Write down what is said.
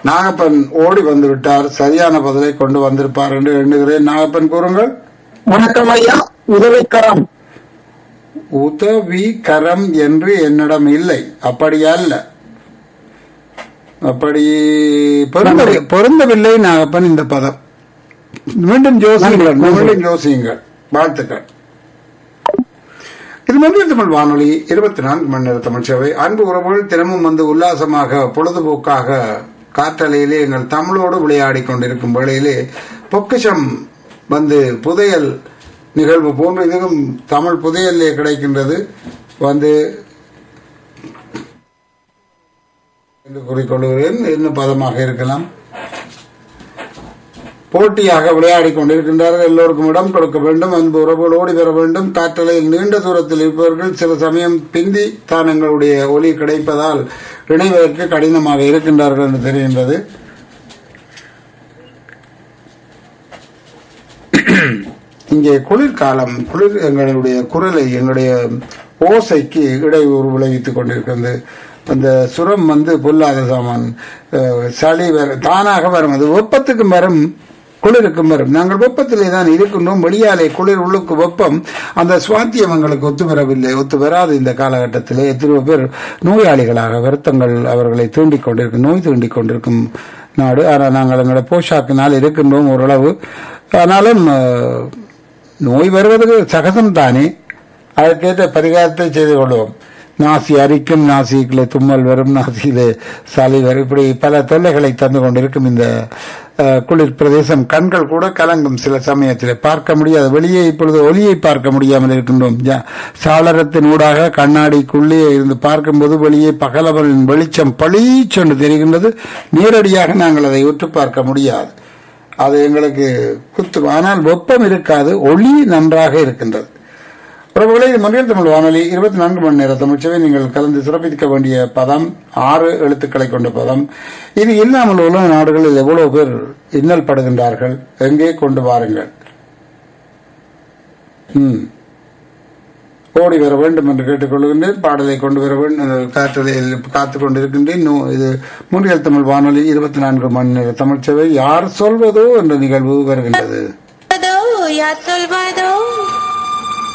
நாகப்பன் ஓடி வந்து விட்டார் சரியான பதிலை கொண்டு வந்திருப்பார் என்று எண்ணுகிறேன் நாகப்பன் கூறுங்கள் வணக்கம் ஐயா உதவிக்கரம் உதவி கரம் என்று என்னிடம் இல்லை அப்படி அல்ல அப்படி பொருந்த- பொருந்தவில்லை நாகப்பன் இந்த பதம் மீண்டும் யோசியுங்கள் மீண்டும் யோசியுங்கள் வாழ்த்துக்கள் இது மந்திர தமிழ் வானொலி இருபத்தி நான்கு மணி நேர தமிழ் சேவை அன்பு உறவுகள் தினமும் வந்து உல்லாசமாக பொழுதுபோக்காக காற்றலையிலே எங்கள் தமிழோடு விளையாடி கொண்டிருக்கும் வேளையிலே பொக்கிஷம் வந்து புதையல் நிகழ்வு போன்ற இதுவும் தமிழ் புதையல்லே கிடைக்கின்றது வந்து என்று கூறிக்கொள்கிறேன் என்ன பதமாக இருக்கலாம் போட்டியாக விளையாடி கொண்டிருக்கின்றார்கள் எல்லோருக்கும் இடம் கொடுக்க வேண்டும் அன்பு உறவுகள் ஓடி வர வேண்டும் காற்றலையில் நீண்ட தூரத்தில் இருப்பவர்கள் சில சமயம் பிந்தி தான் எங்களுடைய ஒலி கிடைப்பதால் இணைவதற்கு கடினமாக இருக்கின்றார்கள் என்று தெரிகின்றது இங்கே குளிர்காலம் குளிர் எங்களுடைய குரலை எங்களுடைய ஓசைக்கு இடையூறு விளைவித்துக் கொண்டிருக்கிறது அந்த சுரம் வந்து பொல்லாத சாமான் அஹ், சளி வர தானாக வரும் அது வெப்பத்துக்கும் வரும் குளிருக்கும் வரும் நாங்கள் வெப்பத்திலே தான் இருக்கின்றோம் வெளியாலே குளிர் உள்ளுக்கு வெப்பம் அந்த சுவாத்தியம் எங்களுக்கு ஒத்து வரவில்லை ஒத்து வராது இந்த காலகட்டத்திலே எத்தனையோ பேர் நோயாளிகளாக வருத்தங்கள் அவர்களை தூண்டிக் கொண்டிருக்கும் நோய் தூண்டிக் கொண்டிருக்கும் நாடு ஆனால் நாங்கள் எங்களோட போஷாக்கினால் இருக்கின்றோம் ஓரளவு ஆனாலும் அஹ், நோய் வருவதற்கு சகஜம் தானே அதற்கேற்ற பரிகாரத்தை செய்து கொள்வோம் நாசி அரிக்கும் நாசியிலே தும்மல் வரும் நாசியிலே சளி வரும் இப்படி பல தொல்லைகளை தந்து கொண்டிருக்கும் இந்த அஹ், குளிர் பிரதேசம் கண்கள் கூட கலங்கும் சில சமயத்திலே பார்க்க முடியாது வெளியே இப்பொழுது ஒளியை பார்க்க முடியாமல் இருக்கின்றோம் ஜ- சாளரத்தின் ஊடாக கண்ணாடிக்குள்ளே இருந்து பார்க்கும்போது வெளியே பகலவரின் வெளிச்சம் பளீச்சென்று தெரிகின்றது நேரடியாக நாங்கள் அதை உற்று பார்க்க முடியாது அது எங்களுக்கு குத்து ஆனால் வெப்பம் இருக்காது ஒளி நன்றாக இருக்கின்றது பிரபுகளை மொழியல் தமிழ் வானொலி இருபத்தி நான்கு மணி நேர தமிழ்ச்சவை நீங்கள் கலந்து சிறப்பிக்க வேண்டிய பதம் ஆறு எழுத்துக்களை கொண்ட பதம் இது இல்லாமல் உலக நாடுகளில் எவ்வளவு பேர் இன்னல் படுகின்றார்கள் எங்கே கொண்டு வாருங்கள் ம். ஓடி வர வேண்டும் என்று கேட்டுக்கொள்கின்றேன் பாடலை கொண்டு வர வேண்டும் காற்றலையில் காத்துக் கொண்டிருக்கின்றேன் நோ- இது மூன்றியல் தமிழ் வானொலி இருபத்தி நான்கு மணி நேர தமிழ்ச்சவை யார் சொல்வதோ என்ற நிகழ்வு வருகின்றது யார் சொல்வதோ